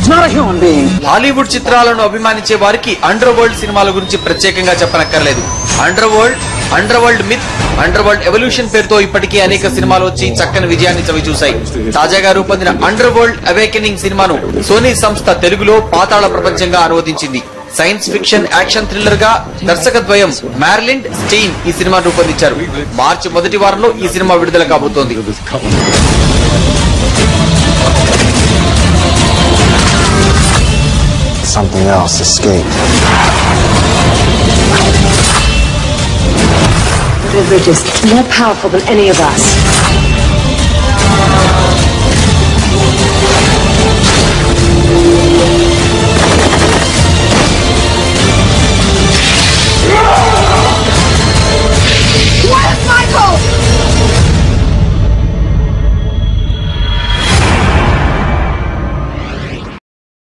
not a human being. Hollywood చిత్రాలను అభిమానించే వారికి అండర్ వరల్డ్ సినిమాల గురించి ప్రత్యేకంగా చెప్పనక్కర్లేదు underworld underworld myth underworld evolution పేరుతో ఇప్పటికే అనేక సినిమాలు వచ్చి చక్కని విజయాన్ని చవిచూశాయి తాజాగా రూపొందిన అండర్ వరల్డ్ అవేకెనింగ్ సినిమాను సోనీ సంస్థ తెలుగులో పాతాళ ప్రపంచంగా అనువదించింది సైన్స్ ఫిక్షన్ యాక్షన్ థ్రిల్లర్ గా దర్శకద్వయం మ్యార్లిండ్ స్టెయిన్ ఈ సినిమా రూపొందించారు మార్చి మొదటి వారంలో ఈ సినిమా విడుదల కాబోతోంది Something else escaped. River is more powerful than any of us.